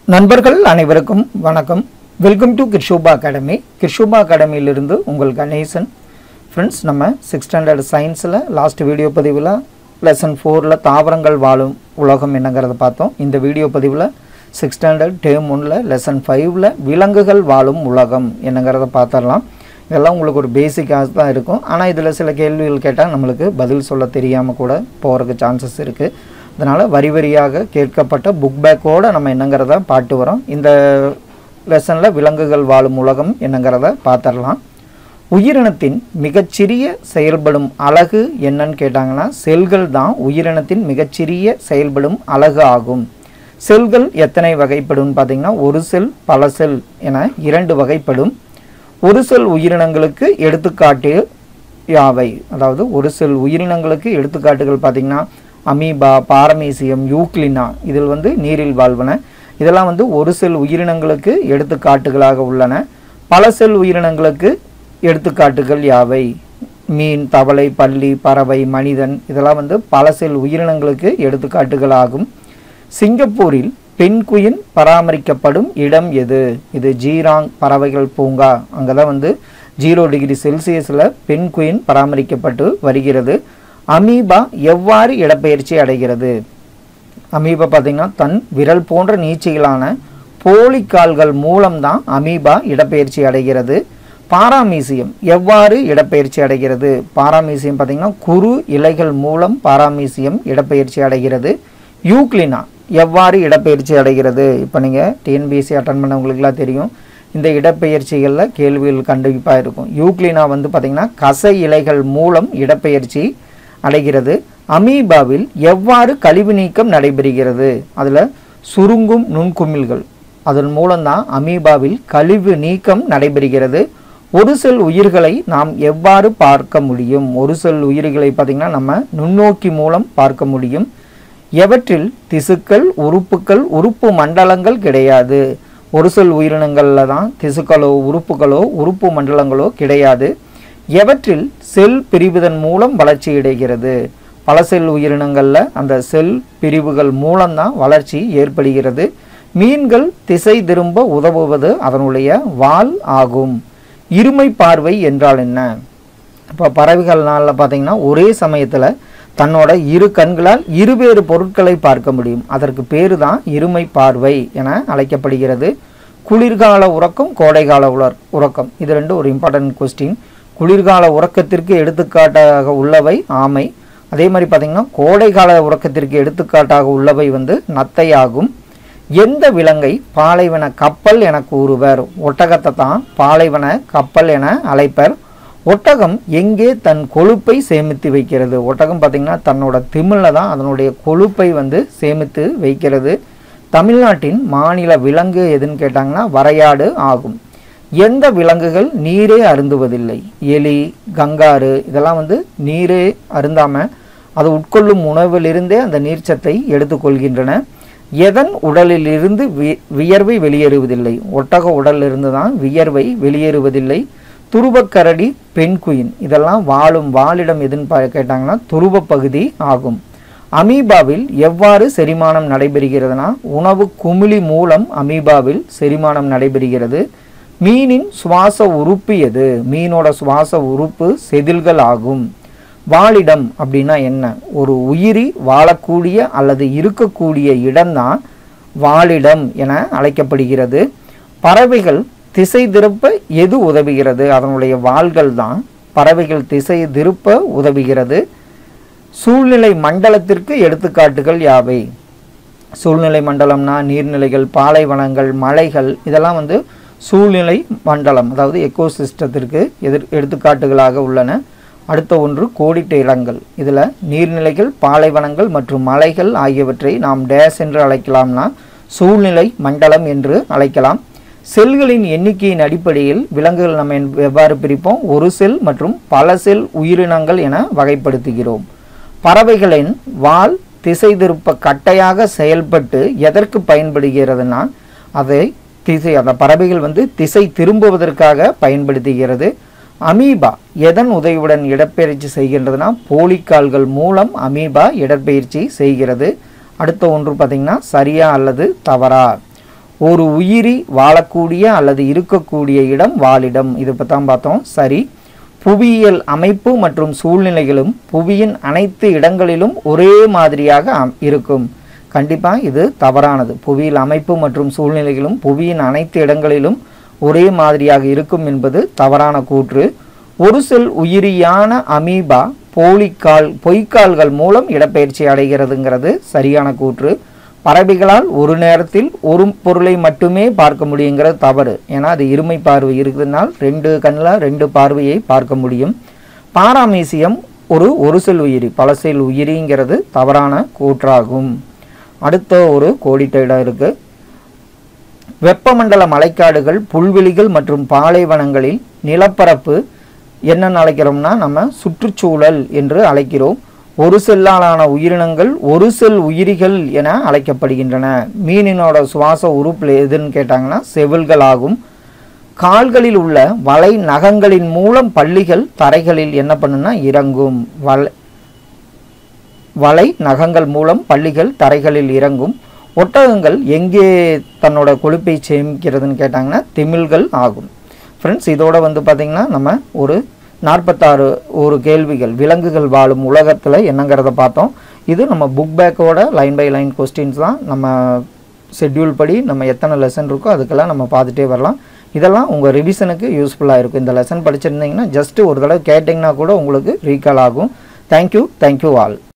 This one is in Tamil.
நண்பர்கள் அனைவருக்கும் வணக்கம் welcome to Krishoba academy Krishoba அகாடமியிலிருந்து உங்கள் கணேசன் ஃப்ரெண்ட்ஸ் நம்ம சிக்ஸ் ஸ்டாண்டர்ட் சயின்ஸில் லாஸ்ட் வீடியோ பதிவில் லெசன் ஃபோரில் தாவரங்கள் வாழும் உலகம் என்னங்கிறத பார்த்தோம் இந்த வீடியோ பதிவில் சிக்ஸ் ஸ்டாண்டர்ட் டேம் ஒன்றில் லெசன் ஃபைவ்ல விலங்குகள் வாழும் உலகம் என்னங்கிறத பார்த்துடலாம் இதெல்லாம் உங்களுக்கு ஒரு பேசிக்காக தான் இருக்கும் ஆனால் இதில் சில கேள்விகள் கேட்டால் நம்மளுக்கு பதில் சொல்ல தெரியாமல் கூட போகிறதுக்கு சான்சஸ் இருக்குது அதனால் வரி வரியாக கேட்கப்பட்ட புக் பேக்கோடு நம்ம என்னங்கிறத பாட்டு வரோம் இந்த லெசனில் விலங்குகள் வாழும் உலகம் என்னங்கிறத பார்த்துடலாம் உயிரினத்தின் மிகச்சிறிய செயல்படும் அலகு என்னன்னு கேட்டாங்கன்னா செல்கள் தான் உயிரினத்தின் மிகச்சிறிய செயல்படும் அலகு ஆகும் செல்கள் எத்தனை வகைப்படும் பார்த்தீங்கன்னா ஒரு செல் பல செல் என இரண்டு வகைப்படும் ஒரு செல் உயிரினங்களுக்கு எடுத்துக்காட்டு யாவை அதாவது ஒரு செல் உயிரினங்களுக்கு எடுத்துக்காட்டுகள் பார்த்தீங்கன்னா அமீபா பாரமீசியம் யூக்ளினா இதில் வந்து நீரில் வாழ்வன இதெல்லாம் வந்து ஒரு செல் உயிரினங்களுக்கு எடுத்துக்காட்டுகளாக உள்ளன பல செல் உயிரினங்களுக்கு எடுத்துக்காட்டுகள் யாவை மீன் தவளை பல்லி பறவை மனிதன் இதெல்லாம் வந்து பல செல் உயிரினங்களுக்கு எடுத்துக்காட்டுகளாகும் சிங்கப்பூரில் பெண்குயின் பராமரிக்கப்படும் இடம் எது இது ஜீராங் பறவைகள் பூங்கா அங்கே தான் வந்து ஜீரோ டிகிரி செல்சியஸில் பெண்குயின் பராமரிக்கப்பட்டு வருகிறது அமீபா எவ்வாறு இடப்பெயர்ச்சி அடைகிறது அமீபா பார்த்திங்கன்னா தன் விரல் போன்ற நீச்சிகளான போலிக்கால்கள் மூலம்தான் அமீபா இடப்பெயர்ச்சி அடைகிறது பாராமீசியம் எவ்வாறு இடப்பெயர்ச்சி அடைகிறது பாராமீசியம் பார்த்திங்கன்னா குறு இலைகள் மூலம் பாராமீசியம் இடப்பெயர்ச்சி அடைகிறது யூக்ளினா எவ்வாறு இடப்பெயர்ச்சி அடைகிறது இப்போ நீங்கள் டிஎன்பிஎஸ்சி அட்டன் பண்ணவங்களுக்குலாம் தெரியும் இந்த இடப்பெயர்ச்சிகளில் கேள்விகள் கண்டிப்பாக இருக்கும் யூக்ளினா வந்து பார்த்திங்கன்னா கசை இலைகள் மூலம் இடப்பெயர்ச்சி அடைகிறது அமீபாவில் எவ்வாறு கழிவு நீக்கம் நடைபெறுகிறது அதில் சுருங்கும் நுண்குமிழ்கள் அதன் மூலம்தான் அமீபாவில் கழிவு நீக்கம் நடைபெறுகிறது ஒரு செல் உயிர்களை நாம் எவ்வாறு பார்க்க முடியும் ஒரு செல் உயிர்களை பார்த்திங்கன்னா நம்ம நுண்ணோக்கி மூலம் பார்க்க முடியும் எவற்றில் திசுக்கள் உறுப்புகள் உறுப்பு மண்டலங்கள் கிடையாது ஒரு செல் உயிரினங்களில் தான் திசுக்களோ உறுப்புகளோ உறுப்பு மண்டலங்களோ கிடையாது எவற்றில் செல் பிரிவதன் மூலம் வளர்ச்சி அடைகிறது பல செல் உயிரினங்களில் அந்த செல் பிரிவுகள் மூலம்தான் வளர்ச்சி ஏற்படுகிறது மீன்கள் திசை திரும்ப உதவுவது அதனுடைய வால் ஆகும் இருமை பார்வை என்றால் என்ன இப்போ பறவைகள்னால பார்த்தீங்கன்னா ஒரே சமயத்தில் தன்னோட இரு கண்களால் இருவேறு பொருட்களை பார்க்க முடியும் அதற்கு பேர் தான் இருமை பார்வை என அழைக்கப்படுகிறது குளிர்கால உறக்கம் கோடைகால உலர் உறக்கம் இது ரெண்டு ஒரு இம்பார்ட்டன்ட் கொஸ்டின் குளிர்கால உறக்கத்திற்கு எடுத்துக்காட்டாக உள்ளவை ஆமை அதே மாதிரி பார்த்திங்கன்னா கோடைகால உறக்கத்திற்கு எடுத்துக்காட்டாக உள்ளவை வந்து நத்தை ஆகும் எந்த விலங்கை பாலைவன கப்பல் என கூறுவர் ஒட்டகத்தை தான் பாலைவன கப்பல் என அழைப்பர் ஒட்டகம் எங்கே தன் கொழுப்பை சேமித்து வைக்கிறது ஒட்டகம் பார்த்திங்கன்னா தன்னோட திமிழில் தான் அதனுடைய கொழுப்பை வந்து சேமித்து வைக்கிறது தமிழ்நாட்டின் மாநில விலங்கு எதுன்னு கேட்டாங்கன்னா வரையாடு ஆகும் எந்த விலங்குகள் நீரே அருந்துவதில்லை எலி கங்காரு இதெல்லாம் வந்து நீரே அருந்தாமல் அது உட்கொள்ளும் உணவிலிருந்தே அந்த நீர்ச்சத்தை எடுத்துக்கொள்கின்றன எதன் உடலிலிருந்து வி வியர்வை வெளியேறுவதில்லை ஒட்டக உடலிலிருந்து தான் வியர்வை வெளியேறுவதில்லை துருவக்கரடி பெண்குயின் இதெல்லாம் வாழும் வாழிடம் எதுன்னு பா கேட்டாங்கன்னா துருவ பகுதி ஆகும் அமீபாவில் எவ்வாறு செரிமானம் நடைபெறுகிறதுனா உணவு குமிழி மூலம் அமீபாவில் செரிமானம் நடைபெறுகிறது மீனின் சுவாச உறுப்பு எது மீனோட சுவாச உறுப்பு செதில்கள் ஆகும் வாழிடம் அப்படின்னா என்ன ஒரு உயிரி வாழக்கூடிய அல்லது இருக்கக்கூடிய இடம்தான் வாழிடம் என அழைக்கப்படுகிறது பறவைகள் திசை திருப்ப எது உதவுகிறது அதனுடைய வாள்கள் தான் பறவைகள் திசை திருப்ப உதவுகிறது சூழ்நிலை மண்டலத்திற்கு எடுத்துக்காட்டுகள் யாவை சூழ்நிலை மண்டலம்னா நீர்நிலைகள் பாலைவனங்கள் மலைகள் இதெல்லாம் வந்து சூழ்நிலை மண்டலம் அதாவது எக்கோசிஸ்டத்திற்கு எதிர் எடுத்துக்காட்டுகளாக உள்ளன அடுத்த ஒன்று கோடிட்ட இடங்கள் இதில் நீர்நிலைகள் பாலைவனங்கள் மற்றும் மலைகள் ஆகியவற்றை நாம் டேஸ் என்று அழைக்கலாம்னா சூழ்நிலை மண்டலம் என்று அழைக்கலாம் செல்களின் எண்ணிக்கையின் அடிப்படையில் விலங்குகள் நம்ம எவ்வாறு பிரிப்போம் ஒரு செல் மற்றும் பல செல் உயிரினங்கள் என வகைப்படுத்துகிறோம் பறவைகளின் வால் திசை திருப்ப கட்டையாக செயல்பட்டு எதற்கு பயன்படுகிறதுனா அதை திசை அந்த பறவைகள் வந்து திசை திரும்புவதற்காக பயன்படுத்துகிறது அமீபா எதன் உதவியுடன் இடப்பெயர்ச்சி செய்கின்றதுனா போலிக்கால்கள் மூலம் அமீபா இடப்பெயர்ச்சி செய்கிறது அடுத்த ஒன்று பார்த்திங்கன்னா சரியா அல்லது தவறா ஒரு உயிரி வாழக்கூடிய அல்லது இருக்கக்கூடிய இடம் வாழிடம் இது இப்போ தான் பார்த்தோம் சரி புவியியல் அமைப்பு மற்றும் சூழ்நிலைகளும் புவியின் அனைத்து இடங்களிலும் ஒரே மாதிரியாக அம்- இருக்கும் கண்டிப்பாக இது தவறானது புவியியல் அமைப்பு மற்றும் சூழ்நிலைகளும் புவியின் அனைத்து இடங்களிலும் ஒரே மாதிரியாக இருக்கும் என்பது தவறான கூற்று ஒரு செல் உயிரியான அமீபா போலிக்கால் பொய்க்கால்கள் மூலம் இடப்பெயர்ச்சி அடைகிறதுங்கிறது சரியான கூற்று பறவைகளால் ஒரு நேரத்தில் ஒரு பொருளை மட்டுமே பார்க்க முடியுங்கிறது தவறு ஏன்னா அது இருமை பார்வை இருக்கிறதுனால் ரெண்டு கண்ணில் ரெண்டு பார்வையை பார்க்க முடியும் பாராமீசியம் ஒரு ஒரு செல் உயிரி பல செல் உயிரிங்கிறது தவறான கூற்றாகும் அடுத்த ஒரு கோடிட்ட இடம் இருக்கு வெப்பமண்டல மலைக்காடுகள் புல்வெளிகள் மற்றும் பாலைவனங்களில் நிலப்பரப்பு என்னென்னு அழைக்கிறோம்னா நம்ம சுற்றுச்சூழல் என்று அழைக்கிறோம் ஒரு செல்லாலான உயிரினங்கள் ஒரு செல் உயிரிகள் என அழைக்கப்படுகின்றன மீனினோட சுவாச உறுப்பு எதுன்னு கேட்டாங்கன்னா செவில்கள் ஆகும் கால்களில் உள்ள வலை நகங்களின் மூலம் பள்ளிகள் தரைகளில் என்ன பண்ணுன்னா இறங்கும் வலை வலை நகங்கள் மூலம் பள்ளிகள் தரைகளில் இறங்கும் ஒட்டகங்கள் எங்கே தன்னோட கொழுப்பை சேமிக்கிறதுன்னு கேட்டாங்கன்னா திமில்கள் ஆகும் ஃப்ரெண்ட்ஸ் இதோட வந்து பார்த்திங்கன்னா நம்ம ஒரு நாற்பத்தாறு ஒரு கேள்விகள் விலங்குகள் வாழும் உலகத்தில் என்னங்கிறத பார்த்தோம் இது நம்ம புக் பேக்கோட லைன் பை லைன் கொஸ்டின்ஸ் தான் நம்ம ஷெட்யூல் படி நம்ம எத்தனை லெசன் இருக்கோ அதுக்கெல்லாம் நம்ம பார்த்துட்டே வரலாம் இதெல்லாம் உங்கள் ரிவிஷனுக்கு யூஸ்ஃபுல்லாக இருக்கும் இந்த லெசன் படிச்சிருந்தீங்கன்னா ஜஸ்ட் ஒரு தடவை கேட்டிங்கன்னா கூட உங்களுக்கு ரீகால் ஆகும் தேங்க்யூ தேங்க்யூ ஆல்